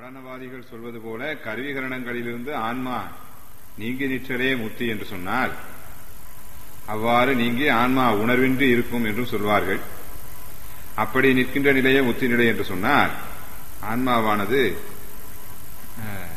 பாடனவாதிகள் சொல்வது போல கருவிகரணங்களிலிருந்து ஆன்மா நீங்கி நிற்றலே முத்தி என்று சொன்னால் அவ்வாறு நீங்கி ஆன்மா உணர்வின்றி இருக்கும் என்றும் சொல்வார்கள் அப்படி நிற்கின்ற நிலையே முத்தி நிலை என்று சொன்னால் ஆன்மாவானது அஹ்,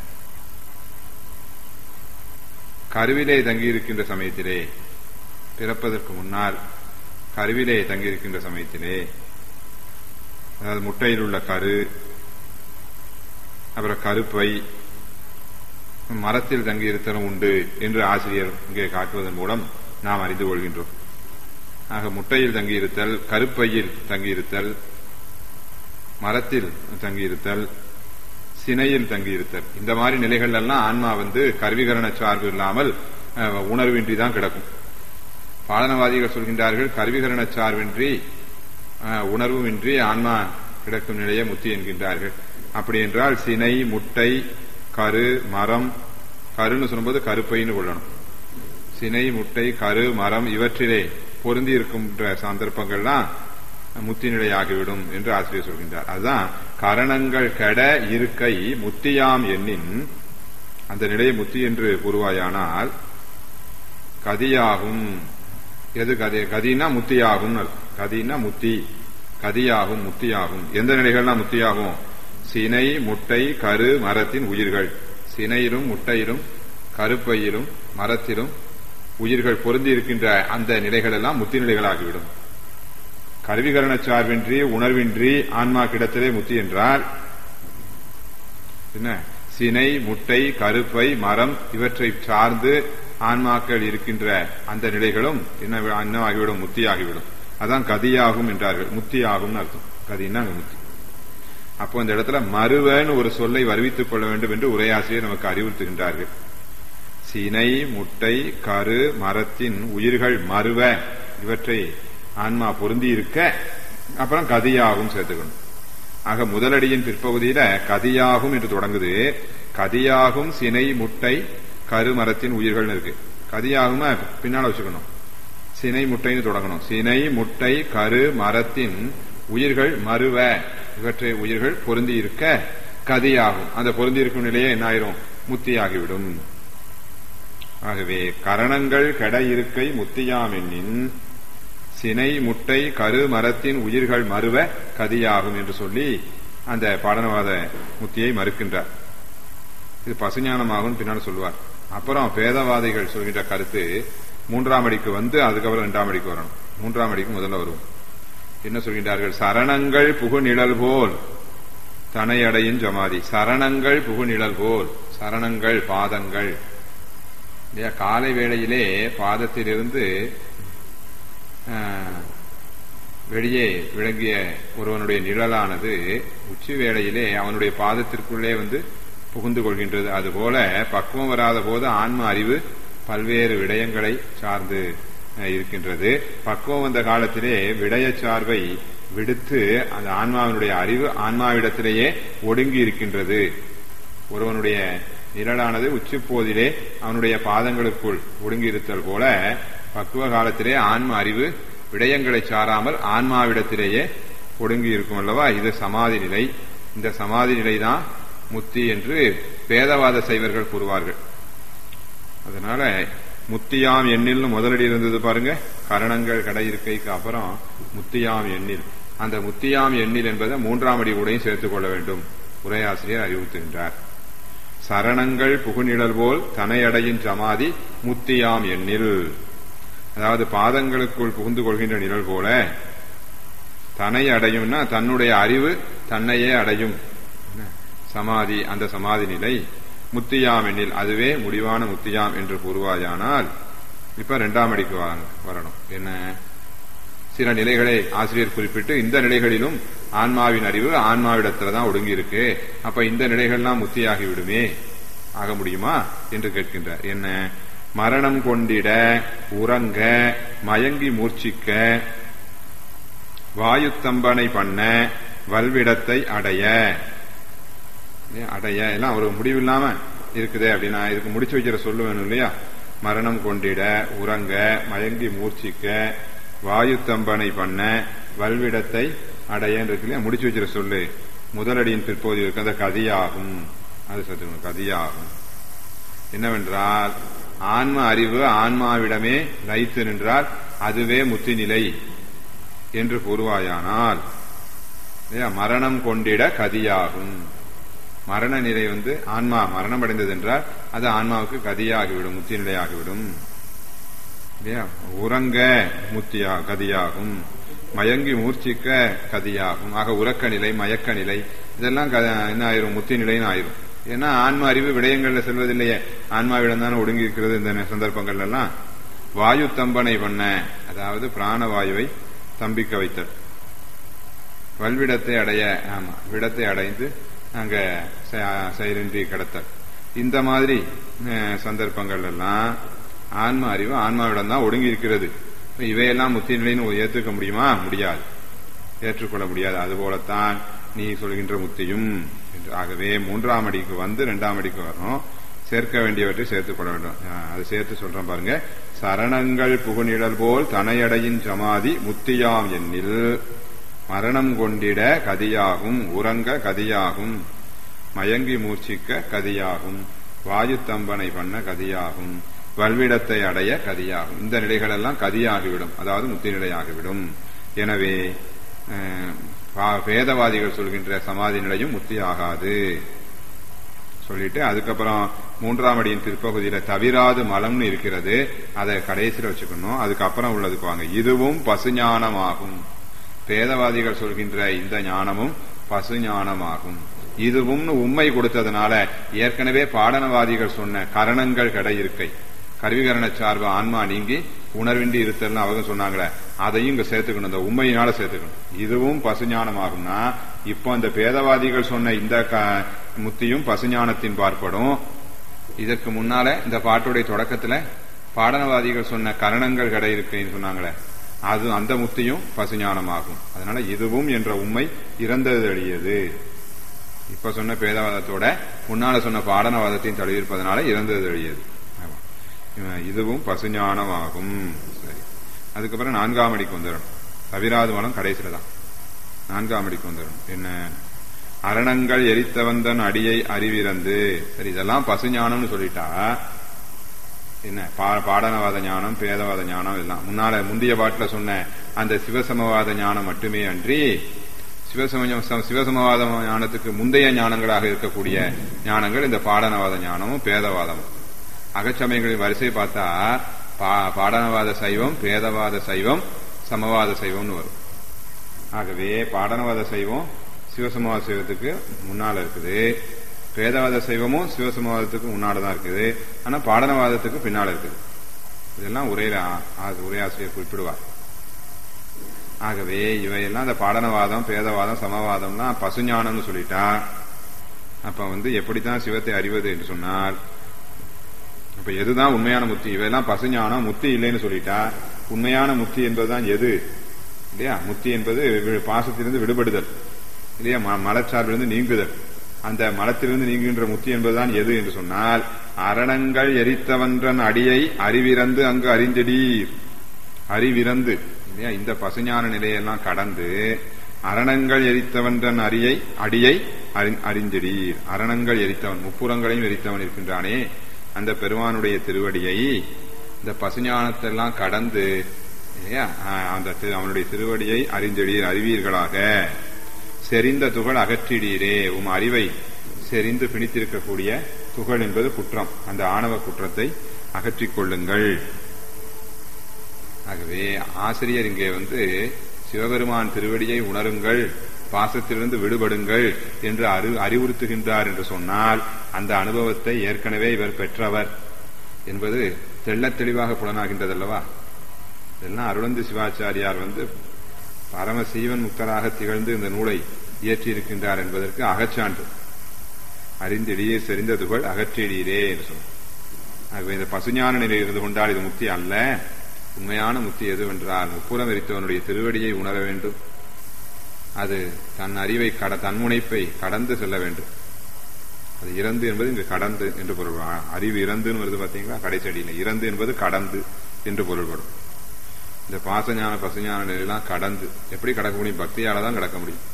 கருவிலே தங்கியிருக்கின்ற சமயத்திலே பிறப்பதற்கு முன்னால் கருவிலே தங்கியிருக்கின்ற சமயத்திலே அதாவது முட்டையில் உள்ள கரு அப்புறம் கருப்பை மரத்தில் தங்கியிருத்தலும் உண்டு என்று ஆசிரியர் இங்கே காட்டுவதன் மூலம் நாம் அறிந்து கொள்கின்றோம் ஆக முட்டையில் தங்கியிருத்தல் கருப்பையில் தங்கியிருத்தல் மரத்தில் தங்கியிருத்தல் சினையில் தங்கியிருத்தல் இந்த மாதிரி நிலைகள் எல்லாம் ஆன்மா வந்து கருவிகரண சார்பு இல்லாமல் அஹ், உணர்வின்றி தான் கிடக்கும் பாலனவாதிகள் சொல்கின்றார்கள் கருவிகரண சார்பின்றி அஹ், உணர்வுமின்றி ஆன்மா கிடக்கும் நிலையை முத்தி என்கின்றார்கள் அப்படி என்றால் சினை முட்டை கரு மரம் கருன்னு சொல்லும்போது கருப்பைன்னு கொள்ளணும் சினை முட்டை கரு மரம் இவற்றிலே பொருந்தி இருக்கின்ற சந்தர்ப்பங்கள்லாம் முத்தி நிலையாகிவிடும் என்று ஆசிரியர் சொல்கின்றார் அதுதான் கரணங்கள் கெட இருக்கை முத்தியாம் எண்ணின் அந்த நிலையை முத்தி என்று கூறுவாயானால் கதியாகும் எது கதி கதினா முத்தியாகும் கதினா முத்தி கதியாகும் முத்தியாகும் எந்த நிலைகள்லாம் முத்தியாகும் சினை முட்டை கரு மரத்தின் உயிர்கள் சினையிலும் முட்டையிலும் கருப்பையிலும் மரத்திலும் உயிர்கள் பொருந்தி இருக்கின்ற அந்த நிலைகள் எல்லாம் முத்தி நிலைகளாகிவிடும் கருவிகரண சார்பின்றி உணர்வின்றி ஆன்மா கிடத்திலே முத்தி என்றால் என்ன சினை முட்டை கருப்பை மரம் இவற்றை சார்ந்து ஆன்மாக்கள் இருக்கின்ற அந்த நிலைகளும் என்ன என்னவாகிவிடும் முத்தியாகிவிடும் அதான் கதியாகும் என்றார்கள் முத்தியாகும்னு அர்த்தம் கதின்னா அங்க முத்தி அப்போ இந்த இடத்துல மறுவன்னு ஒரு சொல்லை வருவித்துக் கொள்ள வேண்டும் என்று உரையாசிரியர் நமக்கு அறிவுறுத்துகின்றார்கள் சினை முட்டை கரு மரத்தின் உயிர்கள் மறுவ இவற்றை ஆன்மா பொருந்தி இருக்க அப்புறம் கதியாகும் சேர்த்துக்கணும் ஆக முதலடியின் பிற்பகுதியில கதியாகும் என்று தொடங்குது கதியாகும் சினை முட்டை கரு மரத்தின் உயிர்கள் இருக்கு கதியாகும் பின்னால வச்சுக்கணும் சினை முட்டைன்னு தொடங்கணும் சினை முட்டை கரு மரத்தின் உயிர்கள் மறுவ இவற்றை உயிர்கள் பொருந்தி இருக்க கதியாகும் அந்த பொருந்தி இருக்கும் நிலையே என்ன ஆயிரும் முத்தியாகிவிடும் ஆகவே கரணங்கள் கெட இருக்கை முத்தியாம் எண்ணின் சினை முட்டை கரு மரத்தின் உயிர்கள் மறுவ கதியாகும் என்று சொல்லி அந்த பாடனவாத முத்தியை மறுக்கின்றார் இது பசுஞானமாகும் பின்னால் சொல்லுவார் அப்புறம் பேதவாதிகள் சொல்கின்ற கருத்து மூன்றாம் அடிக்கு வந்து அதுக்கப்புறம் இரண்டாம் அடிக்கு வரணும் மூன்றாம் அடிக்கு முதல்ல வரும் என்ன சொல்கின்றார்கள் சரணங்கள் புகு நிழல் போல் தனையடையின் ஜமாதி சரணங்கள் புகு நிழல் போல் சரணங்கள் பாதங்கள் இல்லையா காலை வேளையிலே பாதத்திலிருந்து ஆஹ், வெளியே விளங்கிய ஒருவனுடைய நிழலானது உச்சி வேளையிலே அவனுடைய பாதத்திற்குள்ளே வந்து புகுந்து கொள்கின்றது அதுபோல பக்குவம் வராத போது ஆன்ம அறிவு பல்வேறு விடயங்களை சார்ந்து அஹ், இருக்கின்றது பக்குவம் வந்த காலத்திலே விடய சார்பை விடுத்து அந்த ஆன்மாவினுடைய அறிவு ஆன்மாவிடத்திலேயே ஒடுங்கி இருக்கின்றது ஒருவனுடைய நிழலானது உச்சிப்போதிலே அவனுடைய பாதங்களுக்குள் ஒடுங்கியிருத்தல் போல பக்குவ காலத்திலே ஆன்ம அறிவு விடயங்களை சாராமல் ஆன்மாவிடத்திலேயே ஒடுங்கி இருக்கும் அல்லவா இது சமாதி நிலை இந்த சமாதி நிலைதான் முத்தி என்று பேதவாத சைவர்கள் கூறுவார்கள் அதனால முத்தியாம் எண்ணில் முதலடி இருந்தது பாருங்க கரணங்கள் கடை இருக்கைக்கு அப்புறம் முத்தியாம் எண்ணில் அந்த முத்தியாம் எண்ணில் என்பதை மூன்றாம் அடி கூடையும் சேர்த்துக் கொள்ள வேண்டும் உரையாசிரியர் அறிவுறுத்துகின்றார் சரணங்கள் புகுநிழல் போல் தனையடையின் சமாதி முத்தியாம் எண்ணில் அதாவது பாதங்களுக்குள் புகுந்து கொள்கின்ற நிழல் போல தன்னை அடையும்னா தன்னுடைய அறிவு தன்னையே அடையும் என்ன? சமாதி அந்த சமாதி நிலை முத்தியாம் எண்ணில் அதுவே முடிவான முத்தியாம் என்று கூறுவாயானால் இப்ப இரண்டாம் அடிக்கு வாங்க- வரணும் என்ன சில நிலைகளை ஆசிரியர் குறிப்பிட்டு இந்த நிலைகளிலும் ஆன்மாவின் அறிவு ஆன்மாவிடத்துல தான் ஒடுங்கி இருக்கு அப்ப இந்த நிலைகள்லாம் முத்தியாகி விடுமே ஆக முடியுமா என்று கேட்கின்றார் என்ன மரணம் கொண்டிட உறங்க மயங்கி மூர்ச்சிக்க வாயுத்தம்பனை பண்ண வல்விடத்தை அடைய ஏன் அடைய எல்லாம் ஒரு முடிவில்லாம இருக்குதே அப்படின்னா இதுக்கு முடிச்சு வைக்கிற சொல்லு வேணும் இல்லையா மரணம் கொண்டிட உறங்க மயங்கி மூர்ச்சிக்க வாயுத்தம்பனை பண்ண வல்விடத்தை அடையன்னு இருக்கு இல்லையா முடிச்சு வச்சிட சொல்லு முதலடியின் பிற்போது இருக்க அந்த கதியாகும் அது சற்று கதியாகும் என்னவென்றால் ஆன்ம அறிவு ஆன்மாவிடமே லயித்து நின்றால் அதுவே முத்தி நிலை என்று கூறுவாயானால் இல்லையா, மரணம் கொண்டிட கதியாகும் மரண நிலை வந்து ஆன்மா மரணம் அடைந்தது என்றால் அது ஆன்மாவுக்கு கதியாகிவிடும் முத்தி நிலையாகிவிடும் இல்லையா உறங்க முத்தியா கதியாகும் மயங்கி மூர்ச்சிக்க கதியாகும் ஆக உறக்க நிலை மயக்க நிலை இதெல்லாம் க- என்ன ஆயிரும் முத்தி நிலைன்னு ஆயிரும் ஏன்னா ஆன்மா அறிவு விடயங்கள்ல செல்வதில்லையே ஆன்மாவிடம் தானே ஒடுங்கி இருக்கிறது இந்த சந்தர்ப்பங்கள்ல எல்லாம் வாயு தம்பனை பண்ண அதாவது பிராணவாயுவை தம்பிக்க வைத்தல் வல்விடத்தை அடைய ஆமா விடத்தை அடைந்து அங்க செ- செயலின்றி கிடத்தல் இந்த மாதிரி அஹ், சந்தர்ப்பங்கள் எல்லாம் ஆன்ம அறிவு ஆன்மாவிடம் தான் ஒடுங்கி இருக்கிறது இப்ப இவையெல்லாம் முத்தி நிலைன்னு ஏற்றுக்க முடியுமா முடியாது ஏற்றுக்கொள்ள முடியாது அதுபோலத்தான் நீ சொல்கின்ற முத்தியும் என்று ஆகவே மூன்றாம் அடிக்கு வந்து இரண்டாம் அடிக்கு வரணும் சேர்க்க வேண்டியவற்றை சேர்த்துக் கொள்ள வேண்டும் அஹ், அது சேர்த்து சொல்றேன் பாருங்க சரணங்கள் புகுநிழல் போல் தனையடையின் சமாதி முத்தியாம் எண்ணில் மரணம் கொண்டிட கதியாகும் உறங்க கதியாகும் மயங்கி மூர்ச்சிக்க கதியாகும் வாயு தம்பனை பண்ண கதியாகும் வல்விடத்தை அடைய கதியாகும் இந்த நிலைகள் எல்லாம் கதியாகிவிடும் அதாவது முத்தி நிலையாகிவிடும் எனவே அஹ், பா- வேதவாதிகள் சொல்கின்ற சமாதி நிலையும் முத்தி ஆகாது சொல்லிட்டு அதுக்கப்புறம் மூன்றாம் அடியின் பிற்பகுதியில தவிராது மலம்னு இருக்கிறது அதை கடைசியில வச்சுக்கணும் அதுக்கப்புறம் உள்ளதுக்கு வாங்க இதுவும் பசுஞானமாகும் வேதவாதிகள் சொல்கின்ற இந்த ஞானமும் பசு ஞானமாகும் இதுவும்னு உண்மை கொடுத்ததுனால ஏற்கனவே பாடனவாதிகள் சொன்ன கரணங்கள் கடை இருக்கை கருவிகரண சார்பு ஆன்மா நீங்கி உணர்வின்றி இருத்தல்னு அவங்க சொன்னாங்களே அதையும் இங்க சேர்த்துக்கணும் இந்த உண்மையினால சேர்த்துக்கணும் இதுவும் பசுஞானமாகும்னா இப்போ இந்த பேதவாதிகள் சொன்ன இந்த க- முத்தியும் பசுஞானத்தின் பார்ப்படும் இதற்கு முன்னால இந்த பாட்டுடைய தொடக்கத்துல பாடனவாதிகள் சொன்ன கரணங்கள் கடை இருக்குன்னு சொன்னாங்களே அது அந்த முத்தியும் பசுஞானமாகும் அதனால இதுவும் என்ற உண்மை இறந்தது அழியது இப்ப சொன்ன பேதவாதத்தோட முன்னால சொன்ன பாடனவாதத்தையும் தழுவிருப்பதனால இறந்தது அழியது ஆமா. இவன் இதுவும் பசுஞானமாகும் சரி அதுக்கப்புறம் நான்காம் அடிக்கு வந்துடணும் தவிராது மலம் கடைசியில தான் நான்காம் அடிக்கு வந்துடணும் என்ன அரணங்கள் எரித்தவந்தன் அடியை அறிவிறந்து சரி இதெல்லாம் பசுஞானம்னு சொல்லிட்டா என்ன பா- பாடனவாத ஞானம் பேதவாத ஞானம் எல்லாம் முன்னால முந்தைய பாட்டுல சொன்ன அந்த சிவசமவாத ஞானம் மட்டுமே அன்றி சிவசம சிவசமவாத ஞானத்துக்கு முந்தைய ஞானங்களாக இருக்கக்கூடிய ஞானங்கள் இந்த பாடனவாத ஞானமும் பேதவாதமும் அகச்சமயங்களின் வரிசை பார்த்தா பா- பாடனவாத சைவம் பேதவாத சைவம் சமவாத சைவம்னு வரும் ஆகவே பாடனவாத சைவம் சிவசமவாத சைவத்துக்கு முன்னால இருக்குது பேதவாத சைவமும் சிவசமவாதத்துக்கு முன்னால தான் இருக்குது ஆனா பாடனவாதத்துக்கு பின்னால இருக்குது இதெல்லாம் ஒரே ஒரே ஆசிரியர் குறிப்பிடுவார் ஆகவே இவையெல்லாம் இந்த பாடனவாதம் பேதவாதம் சமவாதம்லாம் பசுஞானம்னு சொல்லிட்டா அப்ப வந்து எப்படித்தான் சிவத்தை அறிவது என்று சொன்னால் அப்ப எதுதான் உண்மையான முத்தி இவையெல்லாம் பசுஞானம் முத்தி இல்லைன்னு சொல்லிட்டா உண்மையான முத்தி என்பதுதான் எது இல்லையா முத்தி என்பது வி- பாசத்திலிருந்து விடுபடுதல் இல்லையா ம- மலச்சார்பிலிருந்து நீங்குதல் அந்த மலத்திலிருந்து நீங்குகின்ற முத்தி என்பதுதான் எது என்று சொன்னால் அரணங்கள் எரித்தவன்றன் அடியை அறிவிறந்து அங்கு அறிந்தடீர் அறிவிறந்து இல்லையா இந்த பசுஞான நிலையெல்லாம் கடந்து அரணங்கள் எரித்தவன்றன் அரியை அடியை அறி- அறிந்திடீர் அரணங்கள் எரித்தவன் முப்புறங்களையும் எரித்தவன் இருக்கின்றானே அந்த பெருமானுடைய திருவடியை இந்த பசுஞானத்தெல்லாம் கடந்து இல்லையா ஆஹ் அந்த திரு- அவனுடைய திருவடியை அறிந்திடீர் அறிவீர்களாக செறிந்த துகள் அகற்றிடீரே உம் அறிவை செறிந்து பிணித்திருக்கக்கூடிய துகள் என்பது குற்றம் அந்த ஆணவ குற்றத்தை அகற்றிக் கொள்ளுங்கள் ஆகவே ஆசிரியர் இங்கே வந்து சிவபெருமான் திருவடியை உணருங்கள் பாசத்திலிருந்து விடுபடுங்கள் என்று அறி அறிவுறுத்துகின்றார் என்று சொன்னால் அந்த அனுபவத்தை ஏற்கனவே இவர் பெற்றவர் என்பது தெள்ளத் தெளிவாக புலனாகின்றதல்லவா இதெல்லாம் அருளந்தி சிவாச்சாரியார் வந்து பரம சீவன் முக்தராக திகழ்ந்து இந்த நூலை இயற்றியிருக்கின்றார் என்பதற்கு அகச்சான்று அறிந்திடியே செறிந்த துகள் அகற்றிடீரே என்று சொன்னார் ஆகவே இந்த பசுஞான நிலையில் இருந்து கொண்டால் இது முக்தி அல்ல உண்மையான முக்தி எதுவென்றால் முப்புறம் எரித்தவனுடைய திருவடியை உணர வேண்டும் அது தன் அறிவை கட தன்முனைப்பை கடந்து செல்ல வேண்டும் அது இறந்து என்பது இங்கு கடந்து என்று பொருள் அறிவு இறந்துன்னு வருது பாத்தீங்களா கடைச்சடியில் இறந்து என்பது கடந்து என்று பொருள்படும் இந்த பாசஞான பசுஞான நிலையெல்லாம் கடந்து எப்படி கடக்க முடியும் பக்தியால தான் கடக்க முடியும்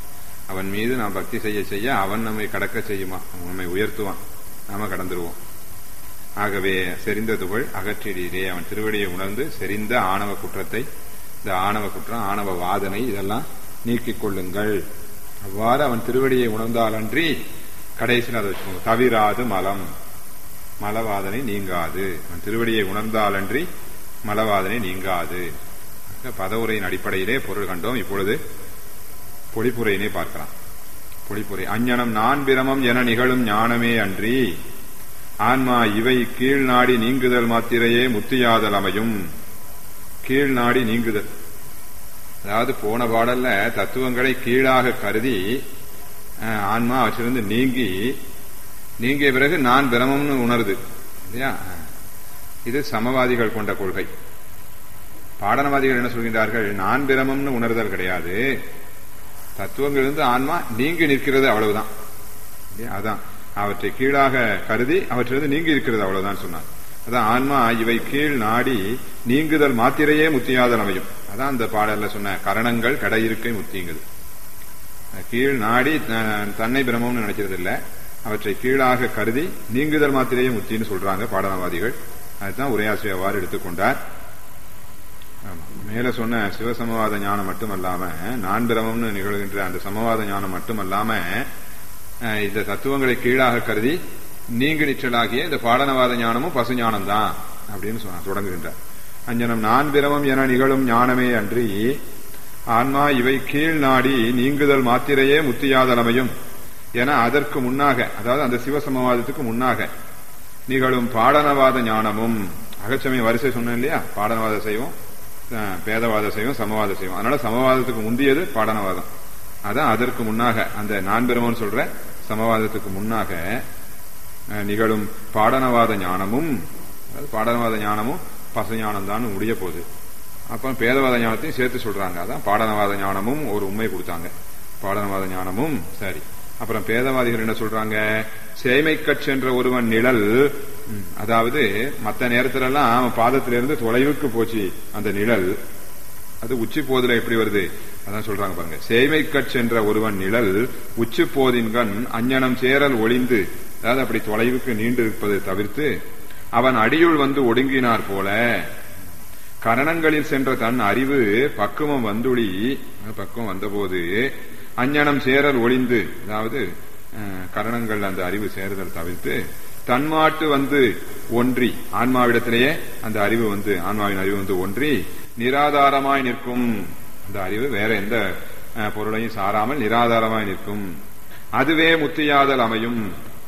அவன் மீது நாம் பக்தி செய்ய செய்ய அவன் நம்மை கடக்க செய்யுமா அவன் நம்மை உயர்த்துவான் நாம கடந்துருவோம் ஆகவே செறிந்த துகள் அகற்றிடீரே அவன் திருவடியை உணர்ந்து செறிந்த ஆணவ குற்றத்தை இந்த ஆணவ குற்றம் ஆணவ வாதனை இதெல்லாம் நீக்கிக் கொள்ளுங்கள் அவ்வாறு அவன் திருவடியை உணர்ந்தாலன்றி கடைசியில் அதை வச்சுக்கோங்க தவிராது மலம் மலவாதனை நீங்காது அவன் திருவடியை உணர்ந்தாலன்றி மலவாதனை நீங்காது பதவுரையின் அடிப்படையிலே பொருள் கண்டோம் இப்பொழுது பொழிப்புரையினை பார்க்கலாம் பொழிப்புரை அஞ்ஞனம் நான் பிரமம் என நிகழும் ஞானமே அன்றி ஆன்மா இவை கீழ் நாடி நீங்குதல் மாத்திரையே முத்தியாதல் அமையும் கீழ் நாடி நீங்குதல் அதாவது போன பாடல்ல தத்துவங்களை கீழாக கருதி ஆன்மா அவற்றிலிருந்து நீங்கி நீங்கிய பிறகு நான் பிரமம்னு உணருது இல்லையா இது சமவாதிகள் கொண்ட கொள்கை பாடனவாதிகள் என்ன சொல்கின்றார்கள் நான் பிரமம்னு உணர்தல் கிடையாது தத்துவங்களிலிருந்து ஆன்மா நீங்கி நிற்கிறது அவ்வளவுதான் அதான் அவற்றை கீழாக கருதி அவற்றிலிருந்து நீங்கி இருக்கிறது அவ்வளவுதான் சொன்னார் அதான் ஆன்மா இவை கீழ் நாடி நீங்குதல் மாத்திரையே முத்தியாதல் அமையும் அதான் அந்த பாடல்ல சொன்ன கரணங்கள் கடையிருக்கை முத்திங்குது கீழ் நாடி தன்னை பிரமம்னு நினைக்கிறது இல்ல அவற்றை கீழாக கருதி நீங்குதல் மாத்திரையே முத்தின்னு சொல்றாங்க பாடனவாதிகள் அதுதான் உரையாசிரியர் அவ்வாறு எடுத்துக்கொண்டார் மேல சொன்ன சிவசமவாத ஞானம் மட்டுமல்லாம நான் பிரமம்னு நிகழ்கின்ற அந்த சமவாத ஞானம் மட்டுமல்லாம இந்த தத்துவங்களை கீழாக கருதி நீங்கு நிற்றலாகிய இந்த பாடனவாத ஞானமும் பசு ஞானம் தான் அப்படின்னு சொன்ன தொடங்குகின்றார் அஞ்சனம் நான் பிரமம் என நிகழும் ஞானமே அன்றி ஆன்மா இவை கீழ் நாடி நீங்குதல் மாத்திரையே முத்தியாதலமையும் என அதற்கு முன்னாக அதாவது அந்த சிவசமவாதத்துக்கு முன்னாக நிகழும் பாடனவாத ஞானமும் அகச்சமய வரிசை சொன்னேன் இல்லையா பாடனவாத செய்வோம் பேதவாத செய்வோம் சமவாத செய்வோம் அதனால சமவாதத்துக்கு முந்தியது பாடனவாதம் அதான் அதற்கு முன்னாக அந்த நான் பெருமன் சொல்ற சமவாதத்துக்கு முன்னாக நிகழும் பாடனவாத ஞானமும் பாடனவாத ஞானமும் பசஞானம் தான் முடிய போகுது அப்புறம் பேதவாத ஞானத்தையும் சேர்த்து சொல்றாங்க அதான் பாடனவாத ஞானமும் ஒரு உண்மை கொடுத்தாங்க பாடனவாத ஞானமும் சரி அப்புறம் பேதவாதிகள் என்ன சொல்றாங்க சேமை சென்ற ஒருவன் நிழல் அதாவது மத்த நேரத்துல எல்லாம் அவன் பாதத்திலிருந்து தொலைவுக்கு போச்சு அந்த நிழல் அது உச்சி போதுல எப்படி வருது அதான் சொல்றாங்க பாருங்க சேமை சென்ற ஒருவன் நிழல் உச்சி போதின்கண் அஞ்ஞனம் சேரல் ஒளிந்து அதாவது அப்படி தொலைவுக்கு நீண்டு இருப்பதை தவிர்த்து அவன் அடியுள் வந்து ஒடுங்கினார் போல கரணங்களில் சென்ற தன் அறிவு பக்குவம் வந்துளி பக்குவம் வந்தபோது அஞ்ஞனம் சேரல் ஒளிந்து அதாவது கரணங்கள் அந்த அறிவு சேருதல் தவிர்த்து தன்மாட்டு வந்து ஒன்றி ஆன்மாவிடத்திலேயே அந்த அறிவு வந்து ஆன்மாவின் அறிவு வந்து ஒன்றி நிராதாரமாய் நிற்கும் அந்த அறிவு வேற எந்த பொருளையும் சாராமல் நிராதாரமாய் நிற்கும் அதுவே முத்தியாதல் அமையும்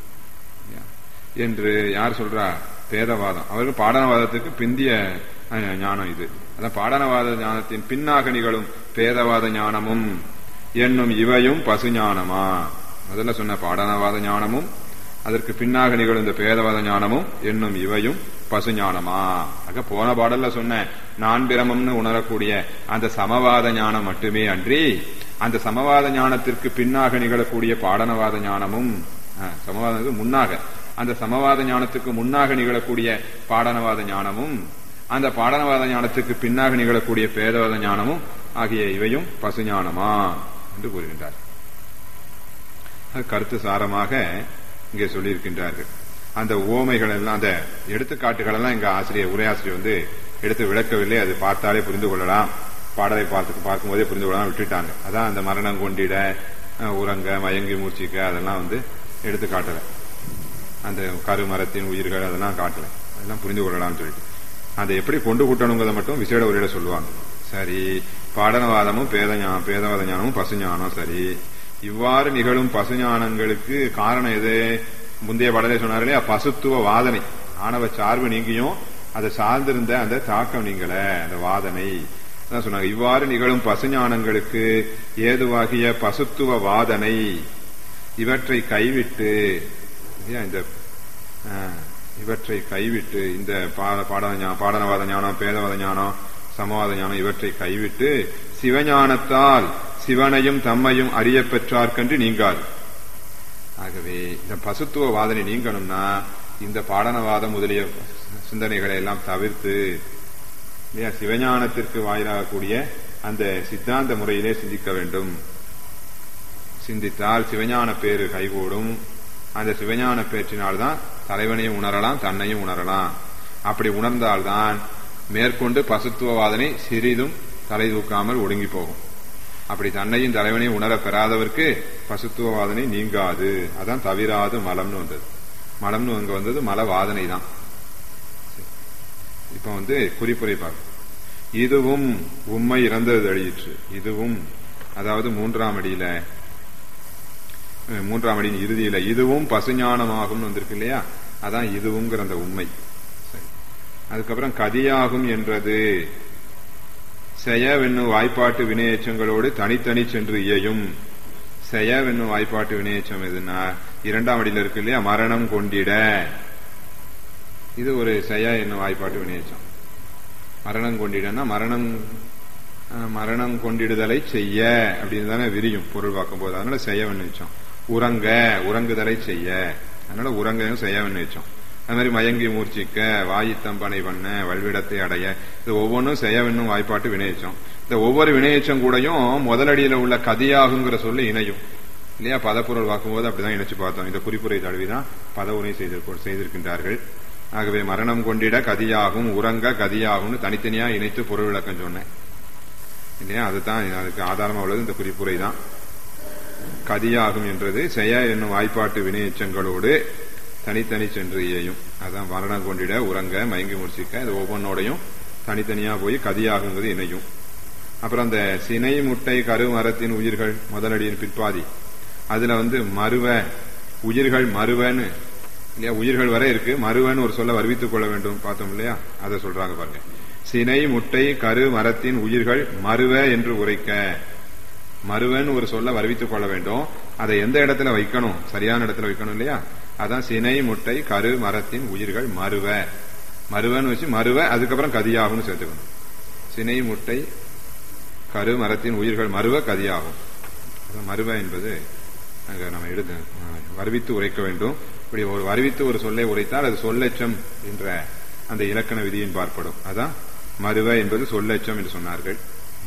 என்று யார் சொல்றா பேதவாதம் அவர்கள் பாடனவாதத்துக்கு பிந்திய ஞானம் இது அதான் பாடனவாத ஞானத்தின் பின்னாக நிகழும் பேதவாத ஞானமும் என்னும் இவையும் பசு ஞானமா முதல்ல சொன்ன பாடனவாத ஞானமும் அதற்கு பின்னாக நிகழும் இந்த பேதவாத ஞானமும் என்னும் இவையும் பசு ஞானமா ஆக போன பாடல்ல சொன்ன நான் பிரமம்னு உணரக்கூடிய அந்த சமவாத ஞானம் மட்டுமே அன்றி அந்த சமவாத ஞானத்திற்கு பின்னாக நிகழக்கூடிய பாடனவாத ஞானமும் சமவாதத்துக்கு முன்னாக அந்த சமவாத ஞானத்துக்கு முன்னாக நிகழக்கூடிய பாடனவாத ஞானமும் அந்த பாடனவாத ஞானத்துக்கு பின்னாக நிகழக்கூடிய பேதவாத ஞானமும் ஆகிய இவையும் பசு ஞானமா என்று கூறுகின்றார் கருத்து சாரமாக இங்கே சொல்லியிருக்கின்றார்கள் அந்த ஓமைகள் எல்லாம் அந்த எடுத்துக்காட்டுகள் எல்லாம் எங்க ஆசிரியர் உரையாசிரியர் வந்து எடுத்து விளக்கவில்லை அது பார்த்தாலே புரிந்து கொள்ளலாம் பாடலை பார்த்து பார்க்கும்போதே புரிந்து கொள்ளலாம் விட்டுட்டாங்க அதான் அந்த மரணம் கொண்டிட உறங்க மயங்கி மூச்சிக்க அதெல்லாம் வந்து எடுத்து காட்டல அந்த கருமரத்தின் உயிர்கள் அதெல்லாம் காட்டல அதெல்லாம் புரிந்து கொள்ளலாம்னு சொல்லிட்டு அதை எப்படி கொண்டு கூட்டணுங்கிறத மட்டும் விசேட உரையில சொல்லுவாங்க சரி பாடனவாதமும் பேத பேதவாத ஞானமும் பசுஞானம் சரி இவ்வாறு நிகழும் பசுஞானங்களுக்கு காரணம் எது முந்தைய பாடலே சொன்னார்களே பசுத்துவ வாதனை ஆணவ சார்பு நீங்கியும் அதை சார்ந்திருந்த அந்த தாக்கம் நீங்கள அந்த வாதனை அதான் சொன்னாங்க இவ்வாறு நிகழும் பசுஞானங்களுக்கு ஏதுவாகிய பசுத்துவ வாதனை இவற்றை கைவிட்டு இந்த இவற்றை கைவிட்டு இந்த பாடன பாடனவாத ஞானம் பேதவாத ஞானம் சமவாத ஞானம் இவற்றை கைவிட்டு சிவஞானத்தால் சிவனையும் தம்மையும் அறிய பெற்றார்கன்று நீங்காது ஆகவே இந்த பசுத்துவ வாதனை நீங்கணும்னா இந்த பாடனவாதம் முதலிய சிந்தனைகளை எல்லாம் தவிர்த்து இல்லையா சிவஞானத்திற்கு வாயிலாகக்கூடிய அந்த சித்தாந்த முறையிலே சிந்திக்க வேண்டும் சிந்தித்தால் சிவஞான பேரு கைகூடும் அந்த சிவஞான பேற்றினால்தான் தலைவனையும் உணரலாம் தன்னையும் உணரலாம் அப்படி உணர்ந்தால்தான் மேற்கொண்டு பசுத்துவவாதனை சிறிதும் தலை தூக்காமல் ஒடுங்கி போகும் அப்படி தன்னையும் தலைவனையும் உணர பெறாதவர்க்கு பசுத்துவவாதனை நீங்காது அதான் தவிராது மலம்னு வந்தது மலம்னு அங்க வந்தது மல வாதனை தான் இப்ப வந்து குறிப்புரை பார்க்க இதுவும் உண்மை இறந்தது அழியிற்று இதுவும் அதாவது மூன்றாம் அடியில மூன்றாம் அடியின் இறுதியில இதுவும் பசுஞானமாகும் வந்திருக்கு இல்லையா அதான் இதுவுங்கிற அந்த உண்மை சரி அதுக்கப்புறம் கதியாகும் என்றது செயவென்னும் வாய்ப்பாட்டு வினையச்சங்களோடு தனித்தனி சென்று இயையும் செயவென்னும் வாய்ப்பாட்டு வினையச்சம் எதுனா இரண்டாம் அடியில இருக்கு இல்லையா மரணம் கொண்டிட இது ஒரு செய என்னும் வாய்ப்பாட்டு வினையச்சம் மரணம் கொண்டிடனா மரணம் மரணம் கொண்டிடுதலை செய்ய அப்படின்னு தானே விரியும் பொருள் பார்க்கும் போது அதனால செய்ய வச்சோம் உறங்க உறங்குதலை செய்ய அதனால உறங்க செய்ய வச்சோம் அது மாதிரி மயங்கி மூர்ச்சிக்க வாயித்தம்பனை பண்ண வல்விடத்தை அடைய இது ஒவ்வொன்றும் செய்ய வேணும் வாய்ப்பாட்டு வினையச்சம் இந்த ஒவ்வொரு வினையச்சம் கூடயும் முதலடியில உள்ள கதியாகுங்கிற சொல்லி இணையும் இல்லையா பதப்பொருள் பார்க்கும்போது அப்படிதான் இணைச்சு பார்த்தோம் இந்த குறிப்புரை தழுவிதான் பத உரை செய்திருக்கின்றார்கள் ஆகவே மரணம் கொண்டிட கதியாகும் உறங்க கதியாகும்னு தனித்தனியா இணைத்து பொருள் விளக்கம் சொன்னேன் இல்லையா அதுதான் அதுக்கு ஆதாரமா உள்ளது இந்த குறிப்புரை தான் கதியாகும் என்றது செய என்னும் வாய்ப்பாட்டு வினையச்சங்களோடு தனித்தனி சென்று இயையும் அதான் மரணம் கொண்டிட உறங்க மயங்கி முடிச்சிக்க இது ஒவ்வொன்னோடையும் தனித்தனியா போய் கதியாகுங்கிறது இணையும் அப்புறம் அந்த சினை முட்டை கருமரத்தின் உயிர்கள் முதலடியின் பிற்பாதி அதுல வந்து மருவ உயிர்கள் மருவன்னு இல்லையா உயிர்கள் வரை இருக்கு மருவன்னு ஒரு சொல்ல வருவித்துக் கொள்ள வேண்டும் பார்த்தோம் இல்லையா அதை சொல்றாங்க பாருங்க சினை முட்டை கரு மரத்தின் உயிர்கள் மருவ என்று உரைக்க மருவன் ஒரு சொல்ல வருவித்துக் கொள்ள வேண்டும் அதை எந்த இடத்துல வைக்கணும் சரியான இடத்துல வைக்கணும் இல்லையா அதான் சினை முட்டை கரு மரத்தின் உயிர்கள் மருவ மருவன்னு வச்சு மருவ அதுக்கப்புறம் கதியாகும்னு சேர்த்துக்கணும் சினை முட்டை கரு மரத்தின் உயிர்கள் மருவ கதியாகும் மருவ என்பது அங்க நம்ம எடுத்து வருவித்து உரைக்க வேண்டும் இப்படி ஒரு வருவித்து ஒரு சொல்லை உரைத்தால் அது சொல்லச்சம் என்ற அந்த இலக்கண விதியின் பார்ப்படும் அதான் மருவ என்பது சொல்லச்சம் என்று சொன்னார்கள்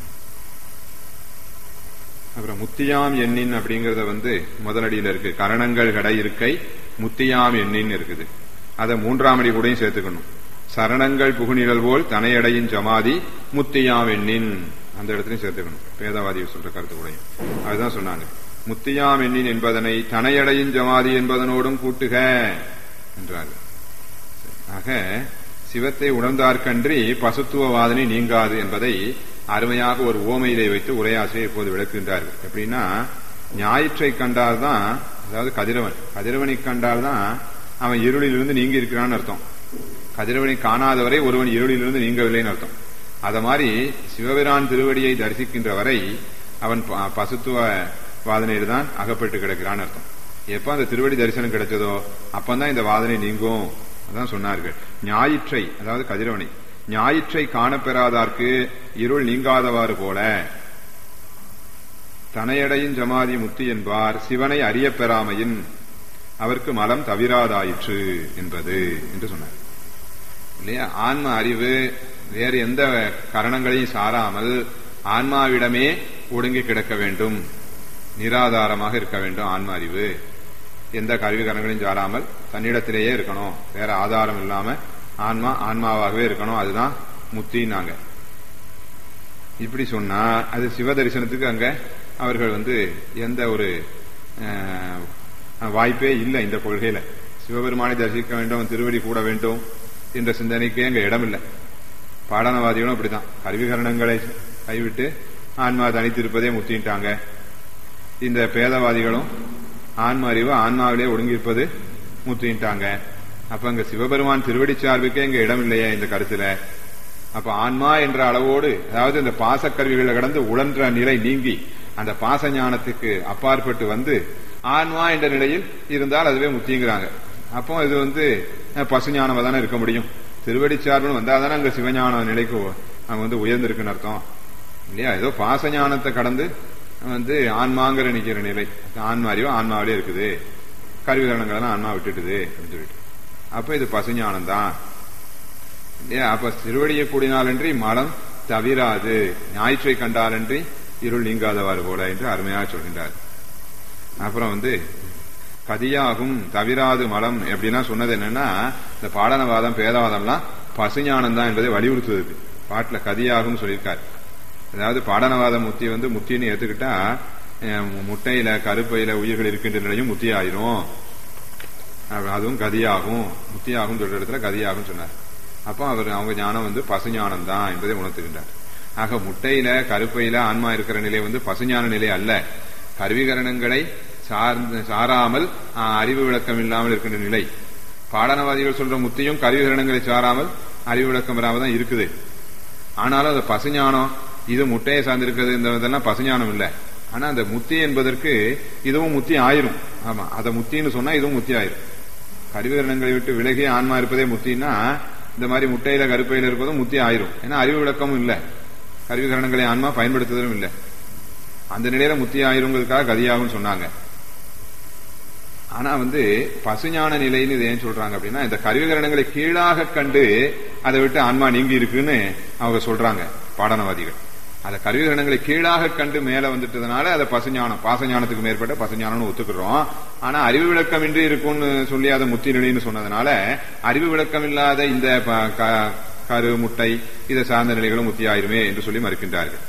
அப்புறம் முத்தியாம் எண்ணின் அப்படிங்கறத வந்து முதலடியில இருக்கு கரணங்கள் கடை இருக்கை முத்தியாம் எண்ணின் இருக்குது அதை மூன்றாம் அடி கூடயும் சேர்த்துக்கணும் சரணங்கள் புகுநிழல் போல் தனையடையின் ஜமாதி முத்தியாம் எண்ணின் அந்த இடத்துலயும் சேர்த்துக்கணும் பேதவாதி சொல்ற கருத்து கூடயும் அதுதான் சொன்னாங்க முத்தியாம் எண்ணின் என்பதனை தனையடையின் ஜமாதி என்பதனோடும் கூட்டுக என்றார்கள் ஆக சிவத்தை உணர்ந்தார்கன்றி பசுத்துவ வாதனை நீங்காது என்பதை அருமையாக ஒரு ஓமையிலே வைத்து உரையாசிரியை இப்போது விளக்குகின்றார்கள் எப்படின்னா ஞாயிற்றை கண்டால்தான் அதாவது கதிரவன் கதிரவனை கண்டால்தான் அவன் இருளிலிருந்து நீங்கி இருக்கிறான்னு அர்த்தம் கதிரவனை காணாதவரை ஒருவன் இருளிலிருந்து நீங்கவில்லைன்னு அர்த்தம் அத மாதிரி சிவபிரான் திருவடியை தரிசிக்கின்ற வரை அவன் பசுத்துவ வாதனையில் தான் அகப்பட்டு கிடக்கிறான்னு அர்த்தம் எப்ப அந்த திருவடி தரிசனம் கிடைச்சதோ அப்பந்தான் இந்த வாதனை நீங்கும் அதான் சொன்னார்கள் ஞாயிற்றை அதாவது கதிரவனை ஞாயிற்றை காணப்பெறாதார்க்கு இருள் நீங்காதவாறு போல தனையடையின் ஜமாதி முத்தி என்பார் சிவனை அறிய பெறாமையின் அவருக்கு மலம் தவிராதாயிற்று என்பது என்று சொன்னார் இல்லையா ஆன்ம அறிவு வேறு எந்த கரணங்களையும் சாராமல் ஆன்மாவிடமே ஒடுங்கி கிடக்க வேண்டும் நிராதாரமாக இருக்க வேண்டும் ஆன்ம அறிவு எந்த கருவி கரணங்களையும் சாராமல் தன்னிடத்திலேயே இருக்கணும் வேற ஆதாரம் இல்லாம ஆன்மா ஆன்மாவாகவே இருக்கணும் அதுதான் முத்தினாங்க இப்படி சொன்னா அது சிவ தரிசனத்துக்கு அங்க அவர்கள் வந்து எந்த ஒரு வாய்ப்பே இல்லை இந்த கொள்கையில சிவபெருமானை தரிசிக்க வேண்டும் திருவடி கூட வேண்டும் என்ற சிந்தனைக்கே அங்க இடம் இல்லை பாடனவாதிகளும் அப்படிதான் கருவிகரணங்களை கைவிட்டு ஆன்மா தனித்திருப்பதே முத்திட்டாங்க இந்த பேதவாதிகளும் ஆன்ம அறிவு ஆன்மாவிலே ஒடுங்கியிருப்பது முத்திட்டாங்க அப்ப அங்க சிவபெருமான் திருவடி சார்புக்கே இங்க இடம் இல்லையா இந்த கருத்துல அப்ப ஆன்மா என்ற அளவோடு அதாவது இந்த பாசக்கருவிகளை கடந்து உழன்ற நிலை நீங்கி அந்த பாச ஞானத்துக்கு அப்பாற்பட்டு வந்து ஆன்மா என்ற நிலையில் இருந்தால் அதுவே முத்திங்கிறாங்க அப்போ இது வந்து பசுஞானமா தானே இருக்க முடியும் திருவடி சார்புன்னு வந்தா தானே அங்க சிவஞான நிலைக்கு அங்க வந்து உயர்ந்திருக்குன்னு அர்த்தம் இல்லையா ஏதோ பாச ஞானத்தை கடந்து வந்து ஆன்மாங்கிற நிக்கிற நிலை ஆன்மா அறிவு ஆன்மாவிலே இருக்குது கருவிகரணங்கள் ஆன்மா விட்டுட்டுது அப்படின்னு சொல்லிட்டு அப்ப இது பசுஞானம் தான் இல்லையா அப்ப திருவடியை கூடினாலன்றி மலம் தவிராது ஞாயிற்றை கண்டாலன்றி இருள் நீங்காதவாறு போல என்று அருமையாக சொல்கின்றார் அப்புறம் வந்து கதியாகும் தவிராது மலம் எப்படின்னா சொன்னது என்னன்னா இந்த பாடனவாதம் பேதவாதம்லாம் பசுஞானம் தான் என்பதை வலியுறுத்துவது பாட்டுல கதியாகும் சொல்லியிருக்காரு அதாவது பாடனவாத முத்தி வந்து முத்தின்னு ஏத்துக்கிட்டா அஹ், முட்டையில கருப்பையில உயிர்கள் இருக்கின்ற நிலையும் முத்தி ஆயிரும் அப்ப அதுவும் கதியாகும் முத்தியாகும் சொல்ற இடத்துல கதியாகும் சொன்னார் அப்போ அவர் அவங்க ஞானம் வந்து பசுஞானம் தான் என்பதை உணர்த்துகின்றார் ஆக முட்டையில கருப்பையில ஆன்மா இருக்கிற நிலை வந்து பசுஞான நிலை அல்ல கருவிகரணங்களை சார்ந்து சாராமல் ஆ, அறிவு விளக்கம் இல்லாமல் இருக்கின்ற நிலை பாடனவாதிகள் சொல்ற முத்தியும் கருவிகரணங்களை சாராமல் அறிவு விளக்கம் இல்லாம தான் இருக்குது ஆனாலும் அது பசுஞானம் இது முட்டையை சார்ந்திருக்கிறது இந்த இதெல்லாம் பசுஞானம் இல்ல ஆனா அந்த முத்தி என்பதற்கு இதுவும் முத்தி ஆயிரும் ஆமா அதை முத்தின்னு சொன்னா இதுவும் முத்தி ஆயிரும் கருவிகரணங்களை விட்டு விலகி ஆன்மா இருப்பதே முத்தின்னா இந்த மாதிரி முட்டையில கருப்பையில இருப்பதும் முத்தி ஆயிரும் ஏன்னா அறிவு விளக்கமும் இல்ல கருவிகரணங்களை ஆன்மா பயன்படுத்துவதும் இல்ல அந்த நிலையில முத்தி ஆயிருங்கிறதுக்காக கதியாகும்னு சொன்னாங்க ஆனா வந்து பசுஞான நிலைன்னு இது ஏன் சொல்றாங்க அப்படின்னா இந்த கருவிகரணங்களை கீழாக கண்டு அதை விட்டு ஆன்மா நீங்கி இருக்குன்னு அவங்க சொல்றாங்க பாடனவாதிகள் அந்த கருவிகரணங்களை கீழாக கண்டு மேல வந்துட்டதுனால அதை பசுஞானம் பாசஞானத்துக்கு மேற்பட்ட பசுஞானம்னு ஒத்துக்கிறோம் ஆனா அறிவு விளக்கம் இன்றி இருக்கும்னு சொல்லி அதை முத்தி நிலைன்னு சொன்னதுனால அறிவு விளக்கம் இல்லாத இந்த ப- க- கரு முட்டை இதை சார்ந்த நிலைகளும் முத்தி ஆயிருமே என்று சொல்லி மறுக்கின்றார்கள்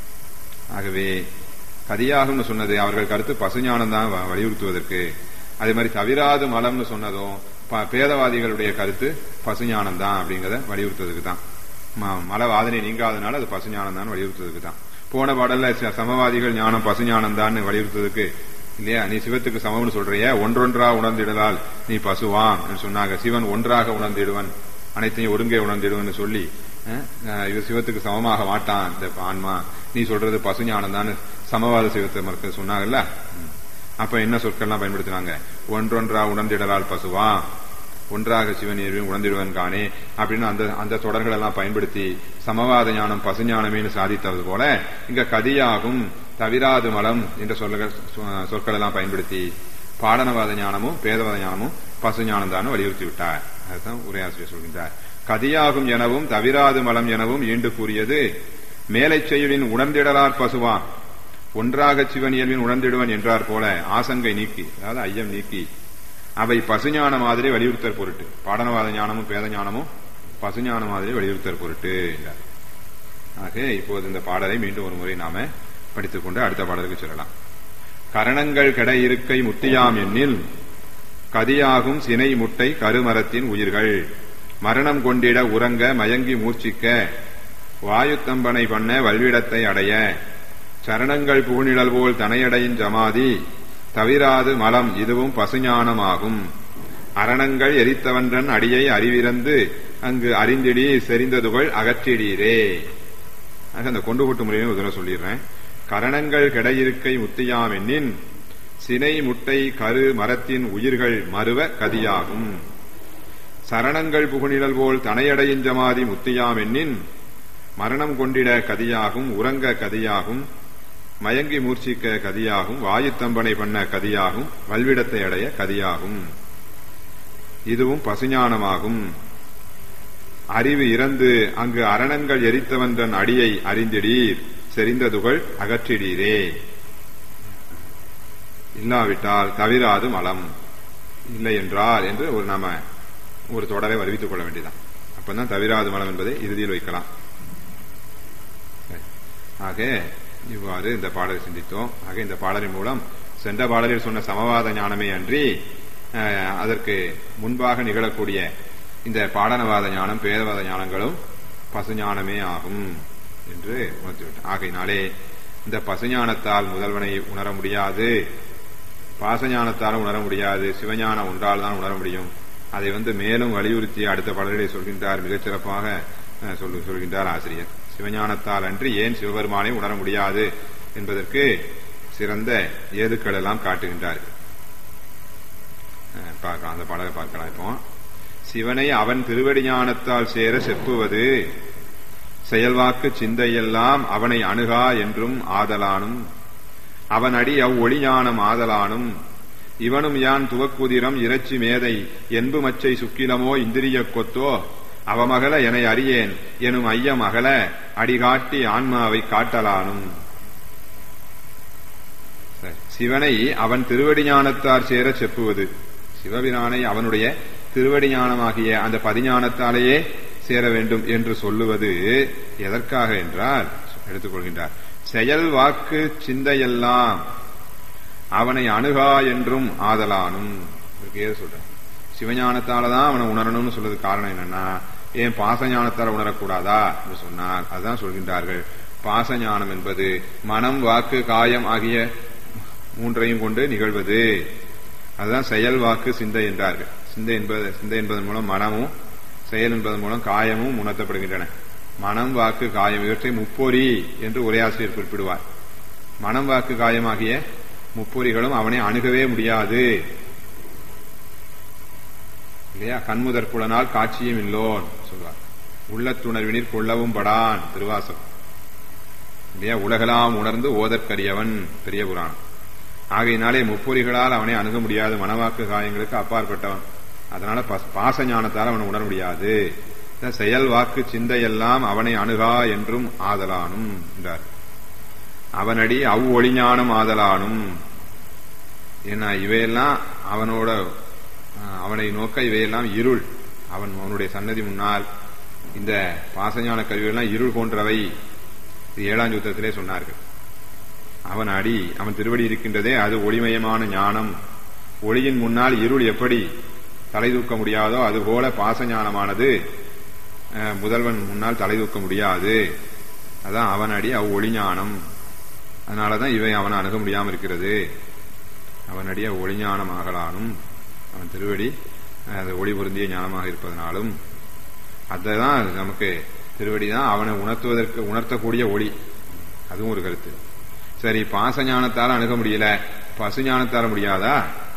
ஆகவே கதியாகும்னு சொன்னது அவர்கள் கருத்து பசுஞானம் தான் வ- வலியுறுத்துவதற்கு அதே மாதிரி தவிராது மலம்னு சொன்னதும் ப- பேதவாதிகளுடைய கருத்து பசுஞானம் தான் அப்படிங்கறத வலியுறுத்துவதற்கு தான் ம- மல வாதனை நீங்காதனால அது பசுஞானம் தான் வலியுறுத்துவதற்கு தான் போன பாடல்ல ச- சமவாதிகள் ஞானம் பசுஞானம் தான் வலியுறுத்துவதற்கு இல்லையா நீ சிவத்துக்கு சமம்னு சொல்றிய ஒன்றொன்றா உணர்ந்திடலால் நீ பசுவான் என்று சொன்னாங்க சிவன் ஒன்றாக உணர்ந்திடுவன் அனைத்தையும் ஒருங்கே உணர்ந்திடுவன் சொல்லி அஹ், அஹ், இது சிவத்துக்கு சமமாக மாட்டான் இந்த ஆன்மா நீ சொல்றது பசுஞானம் தான் சமவாத சிவத்தை மறுக்க சொன்னாங்கல்ல ம். அப்ப என்ன சொற்கள்லாம் பயன்படுத்தினாங்க ஒன்றொன்றா உணர்ந்திடலால் பசுவா ஒன்றாக சிவன் ஏறியும் உணர்ந்திடுவன் காணே அப்படின்னு அந்த அந்த தொடர்கள் எல்லாம் பயன்படுத்தி சமவாத ஞானம் பசுஞானமேனு சாதித்தது போல இங்க கதியாகும் தவிராது மலம் என்ற சொல்லுகள் சொ- சொற்கள் எல்லாம் பயன்படுத்தி பாடனவாத ஞானமும் பேதவாத ஞானமும் பசுஞானம் தான் வலியுறுத்தி விட்டார் அதுதான் உரையாசிரியர் சொல்கின்றார் கதியாகும் எனவும் தவிராது மலம் எனவும் ஈண்டு கூறியது மேலைச் செயலின் உணர்ந்திடலார் பசுவான் ஒன்றாக சிவன் இயல்பின் உணர்ந்திடுவன் என்றார் போல ஆசங்கை நீக்கி அதாவது ஐயம் நீக்கி அவை பசுஞான மாதிரி வலியுறுத்தல் பொருட்டு பாடனவாத ஞானமும் பேத ஞானமும் பசுஞான மாதிரி வலியுறுத்தல் பொருட்டு என்றார் ஆக இப்போது இந்த பாடலை மீண்டும் ஒரு முறை நாம படித்துக்கொண்டு அடுத்த பாடலுக்கு செல்லலாம் கரணங்கள் கெட இருக்கை முத்தியாம் எண்ணில் கதியாகும் சினை முட்டை கருமரத்தின் உயிர்கள் மரணம் கொண்டிட உறங்க மயங்கி மூர்ச்சிக்க வாயுத்தம்பனை பண்ண வல்விடத்தை அடைய சரணங்கள் புகுநிழல் போல் தனையடையின் ஜமாதி தவிராது மலம் இதுவும் பசுஞானமாகும் அரணங்கள் எரித்தவன்றன் அடியை அறிவிறந்து அங்கு அறிந்திடி செறிந்ததுகள் அகற்றிடீரே ஆக அந்த கொண்டு கூட்டு முறையும் ஒரு தடவை சொல்லிடுறேன் கரணங்கள் கிடையிருக்கை முத்தியாம் எண்ணின் சினை முட்டை கரு மரத்தின் உயிர்கள் மறுவ கதியாகும் சரணங்கள் புகுநிழல் போல் தனையடையின் ஜமாதி முத்தியாம் எண்ணின் மரணம் கொண்டிட கதியாகும் உறங்க கதியாகும் மயங்கி மூர்ச்சிக்க கதியாகும் வாயுத்தம்பனை பண்ண கதியாகும் வல்விடத்தை அடைய கதியாகும் இதுவும் பசுஞானமாகும் அறிவு இறந்து அங்கு அரணங்கள் எரித்தவன்றன் அடியை அறிந்திடீர் செறிந்ததுகள் அகற்றிடீரே இல்லாவிட்டால் தவிராது மலம் இல்லை என்றால் என்று ஒரு நாம ஒரு தொடரை அறிவித்துக் கொள்ள வேண்டியதான் அப்பதான் தவிராது மலம் என்பதை இறுதியில் வைக்கலாம் ஆக இவ்வாறு இந்த பாடலை சிந்தித்தோம் ஆக இந்த பாடலின் மூலம் சென்ற பாடலில் சொன்ன சமவாத ஞானமே அன்றி அஹ், அதற்கு முன்பாக நிகழக்கூடிய இந்த பாடனவாத ஞானம் பேதவாத ஞானங்களும் பசுஞானமே ஆகும் என்று உணர்த்திவிட்டார் ஆகையினாலே இந்த பசுஞானத்தால் முதல்வனை உணர முடியாது பாசஞானத்தாலும் உணர முடியாது சிவஞானம் ஒன்றால் தான் உணர முடியும் அதை வந்து மேலும் வலியுறுத்தி அடுத்த பாடலிலே சொல்கின்றார் மிகச்சிறப்பாக அஹ், சொல்லு- சொல்கின்றார் ஆசிரியர் சிவஞானத்தால் அன்றி ஏன் சிவபெருமானை உணர முடியாது என்பதற்கு சிறந்த ஏதுக்கள் எல்லாம் காட்டுகின்றார் அஹ், பார்க்கலாம் அந்த பாடலை பார்க்கலாம் இப்போ சிவனை அவன் திருவடி ஞானத்தால் சேர செப்புவது செயல்வாக்கு சிந்தையெல்லாம் அவனை அணுகா என்றும் ஆதலானும் அவன் அடி அவ் ஒளிஞானம் ஆதலானும் இவனும் யான் துவக்குதிரம் இறைச்சி மேதை என்பு மச்சை சுக்கிலமோ இந்திரிய கொத்தோ அவமகல என அறியேன் எனும் ஐயம் அகல அடிகாட்டி ஆன்மாவை காட்டலானும் சரி. சிவனை அவன் திருவடி ஞானத்தார் சேர செப்புவது சிவபிரானை அவனுடைய திருவடி ஞானமாகிய அந்த பதிஞானத்தாலேயே சேர வேண்டும் என்று சொல்லுவது எதற்காக என்றால் எடுத்துக்கொள்கின்றார் செயல் வாக்கு சிந்தையெல்லாம் அவனை அணுகா என்றும் ஆதலானும் இதுக்கு ஏது சொல்றேன் சிவஞானத்தாலதான் அவனை உணரணும்னு சொல்றது காரணம் என்னன்னா ஏன் பாசஞானத்தால உணரக்கூடாதா என்று சொன்னார் அதுதான் சொல்கின்றார்கள் பாசஞானம் என்பது மனம் வாக்கு காயம் ஆகிய மூன்றையும் கொண்டு நிகழ்வது அதுதான் செயல் வாக்கு சிந்தை என்றார்கள் சிந்தை என்பது சிந்தை என்பதன் மூலம் மனமும் செயல் என்பதன் மூலம் காயமும் உணர்த்தப்படுகின்றன மனம் வாக்கு காயம் இவற்றை முப்பொறி என்று ஒரே ஆசிரியர் குறிப்பிடுவார் மனம் வாக்கு காயம் ஆகிய முப்பொறிகளும் அவனை அணுகவே முடியாது இல்லையா கண்முதற் புலனால் காட்சியும் இல்லோன் சொல்வார் உள்ளத்துணர்வினில் கொள்ளவும் படான் திருவாசகம் இல்லையா உலகலாம் உணர்ந்து ஓதற்கரியவன் பெரிய புராணம் ஆகையினாலே முப்பொறிகளால் அவனை அணுக முடியாது மனவாக்கு காயங்களுக்கு அப்பாற்பட்டவன் அதனால பஸ்- பாச ஞானத்தால் அவனை உணர முடியாது இந்த செயல் வாக்கு சிந்தையெல்லாம் அவனை அணுகா என்றும் ஆதலானும் என்றார் அவனடி அவ் ஒளிஞானம் ஆதலானும் ஏன்னா இவையெல்லாம் அவனோட அஹ், அவனை நோக்க இவையெல்லாம் இருள் அவன் அவனுடைய சன்னதி முன்னால் இந்த பாசஞான கருவியெல்லாம் இருள் போன்றவை இது ஏழாம் யுத்தத்திலே சொன்னார்கள் அவன் அடி அவன் திருவடி இருக்கின்றதே அது ஒளிமயமான ஞானம் ஒளியின் முன்னால் இருள் எப்படி தலை தூக்க முடியாதோ அதுபோல பாசஞானமானது அஹ், முதல்வன் முன்னால் தலை தூக்க முடியாது அதான் அவன் அடி அவ் ஒளிஞானம் அதனாலதான் இவை அவனை அணுக முடியாமல் இருக்கிறது அவனடிய ஒளிஞானம் ஆகலானும் அவன் திருவடி அஹ், அது ஒளி பொருந்திய ஞானமாக இருப்பதனாலும் அதுதான் நமக்கு திருவடி தான் அவனை உணர்த்துவதற்கு உணர்த்தக்கூடிய ஒளி அதுவும் ஒரு கருத்து சரி பாச ஞானத்தால அணுக முடியல பசு ஞானத்தால முடியாதா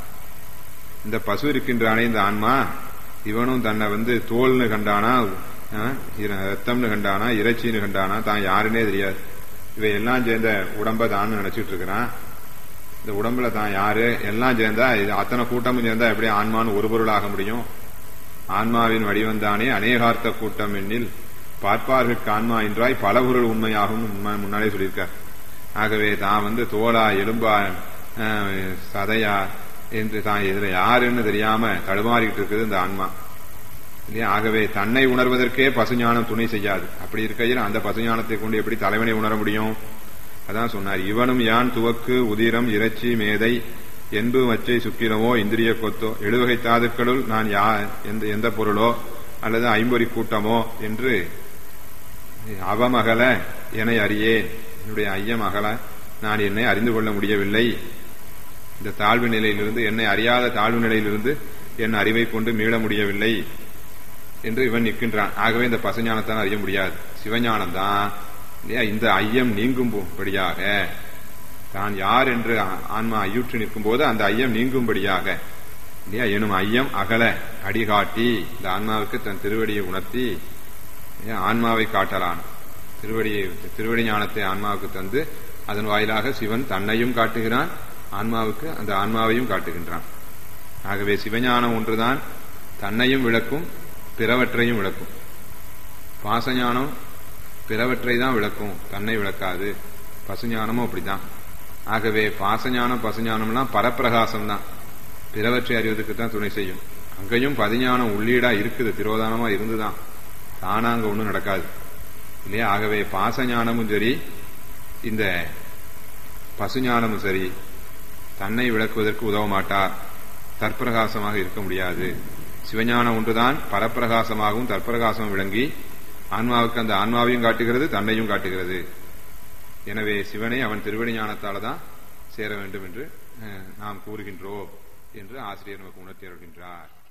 இந்த பசு இருக்கின்றானே இந்த ஆன்மா இவனும் தன்னை வந்து தோல்னு கண்டானா அஹ், இர- ரத்தம்னு கண்டானா இறைச்சின்னு கண்டானா தான் யாருன்னே தெரியாது இவை எல்லாம் சேர்ந்த உடம்ப தான் நினைச்சிட்டு இருக்கிறான் இந்த உடம்புல தான் யாரு எல்லாம் சேர்ந்தா இது அத்தனை கூட்டமும் சேர்ந்தா எப்படி ஆன்மான்னு ஒரு பொருளாக முடியும் ஆன்மாவின் வடிவந்தானே அநேகார்த்த கூட்டம் எண்ணில் பார்ப்பார்க்கு ஆன்மா என்றாய் பல பொருள் உண்மையாகும் முன்ன- முன்னாலே சொல்லியிருக்கார் ஆகவே தான் வந்து தோலா எலும்பா அஹ், சதையா என்று தான் இதுல யாருன்னு தெரியாம தடுமாறிக்கிட்டு இருக்குது இந்த ஆன்மா இல்லையா ஆகவே தன்னை உணர்வதற்கே பசுஞானம் துணை செய்யாது அப்படி இருக்கையில் அந்த பசுஞானத்தை கொண்டு எப்படி தலைவனை உணர முடியும் அதான் சொன்னார் இவனும் யான் துவக்கு உதிரம் இறைச்சி மேதை என்பு வச்சை சுக்கிரமோ இந்திரிய கொத்தோ எழுவகை தாதுக்களுள் நான் யா எந்த எந்த பொருளோ அல்லது ஐம்பொறி கூட்டமோ என்று அவமகல என அறியேன் என்னுடைய ஐயம் அகல நான் என்னை அறிந்து கொள்ள முடியவில்லை இந்த தாழ்வு நிலையிலிருந்து என்னை அறியாத தாழ்வு நிலையிலிருந்து என் அறிவை கொண்டு மீள முடியவில்லை என்று இவன் நிற்கின்றான் ஆகவே இந்த பசுஞானத்தான் அறிய முடியாது சிவஞானம் தான் இல்லையா இந்த ஐயம் நீங்கும்படியாக தான் யார் என்று ஆ- ஆன்மா ஐயுற்று நிற்கும் போது அந்த ஐயம் நீங்கும்படியாக இல்லையா எனும் ஐயம் அகல அடிகாட்டி இந்த ஆன்மாவுக்கு தன் திருவடியை உணர்த்தி இல்லையா, ஆன்மாவை காட்டலான் திருவடியை திருவடி ஞானத்தை ஆன்மாவுக்கு தந்து அதன் வாயிலாக சிவன் தன்னையும் காட்டுகிறான் ஆன்மாவுக்கு அந்த ஆன்மாவையும் காட்டுகின்றான் ஆகவே சிவஞானம் ஒன்றுதான் தன்னையும் விளக்கும் பிறவற்றையும் விளக்கும் பாசஞானம் பிறவற்றை தான் விளக்கும் தன்னை விளக்காது பசுஞானமும் அப்படிதான் ஆகவே பாசஞானம் பசுஞானம்லாம் பரப்பிரகாசம் தான் பிறவற்றை அறிவதற்கு தான் துணை செய்யும் அங்கேயும் பதிஞானம் உள்ளீடா இருக்குது திரோதானமா இருந்துதான் தானா அங்க ஒண்ணும் நடக்காது இல்லையா ஆகவே பாசஞானமும் சரி இந்த பசுஞானமும் சரி தன்னை விளக்குவதற்கு உதவ மாட்டார் தற்பிரகாசமாக இருக்க முடியாது சிவஞானம் ஒன்றுதான் பரப்பிரகாசமாகவும் தற்பிரகாசமும் விளங்கி ஆன்மாவுக்கு அந்த ஆன்மாவையும் காட்டுகிறது தன்னையும் காட்டுகிறது எனவே சிவனை அவன் திருவடி ஞானத்தால தான் சேர வேண்டும் என்று அஹ், நாம் கூறுகின்றோம் என்று ஆசிரியர் நமக்கு உணர்த்தி அருள்கின்றார்